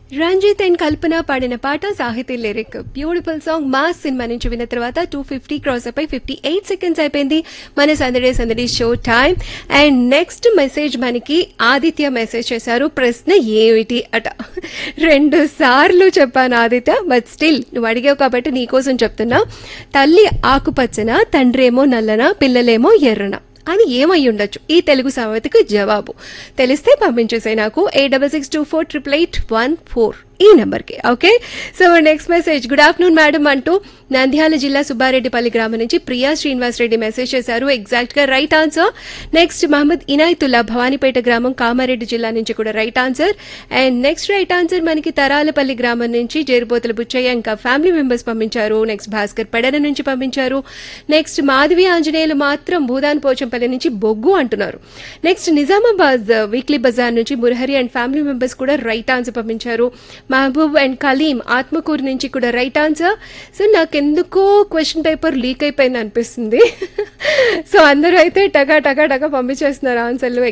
Ranjith and కల్పన పాడిన పాట Sahithi lyric beautiful song mass cinema నుంచి విన్న తర్వాత టూ ఫిఫ్టీ క్రాస్ అయిపోయి ఫిఫ్టీ ఎయిట్ సెకండ్స్ అయిపోయింది మన సందడే Sandadi show time and next message మనకి ఆదిత్య మెసేజ్ చేశారు ప్రశ్న ఏమిటి అట రెండు సార్లు చెప్పాను ఆదిత్య బట్ స్టిల్ నువ్వు అడిగావు కాబట్టి నీకోసం చెప్తున్నా తల్లి ఆకుపచ్చన తండ్రేమో నల్లన పిల్లలేమో ఎర్రన అని ఏమై ఉండొచ్చు ఈ తెలుగు సామెతకు జవాబు తెలిస్తే పంపించేసాయి నాకు eight double six two four triple eight one four ఈ నెంబర్కి okay so next message good afternoon madam అంటూ నంద్యాల జిల్లా సుబ్బారెడ్డిపల్లి గ్రామం నుంచి ప్రియా శ్రీనివాస్ రెడ్డి మెసేజ్ చేశారు ఎగ్జాక్ట్ గా right answer next Mohammed Inayatullah Bhavanipet గ్రామం కామారెడ్డి జిల్లా నుంచి కూడా right answer and next right answer మనకి తరాలపల్లి గ్రామం నుంచి జేరుపోతుల బుచ్చయ్య ఇంకా ఫ్యామిలీ మెంబర్స్ పంపించారు నెక్స్ట్ భాస్కర్ పెడన నుంచి పంపించారు నెక్స్ట్ మాధవి ఆంజనేయులు మాత్రం భూదాన్ పోచంపల్లి నుంచి బొగ్గు అంటున్నారు నెక్స్ట్ నిజామాబాద్ వీక్లీ బజార్ నుంచి మురహరి అండ్ ఫ్యామిలీ మెంబర్స్ కూడా రైట్ ఆన్సర్ పంపించారు మహబూబ్ అండ్ కలీం ఆత్మకూరు నుంచి కూడా రైట్ ఆన్సర్ సో నాకెందుకో క్వశ్చన్ పేపర్ లీక్ అయిపోయింది అనిపిస్తుంది సో అందరూ అయితే టగా టగా టగా పంపించేస్తున్నారు ఆన్సర్లు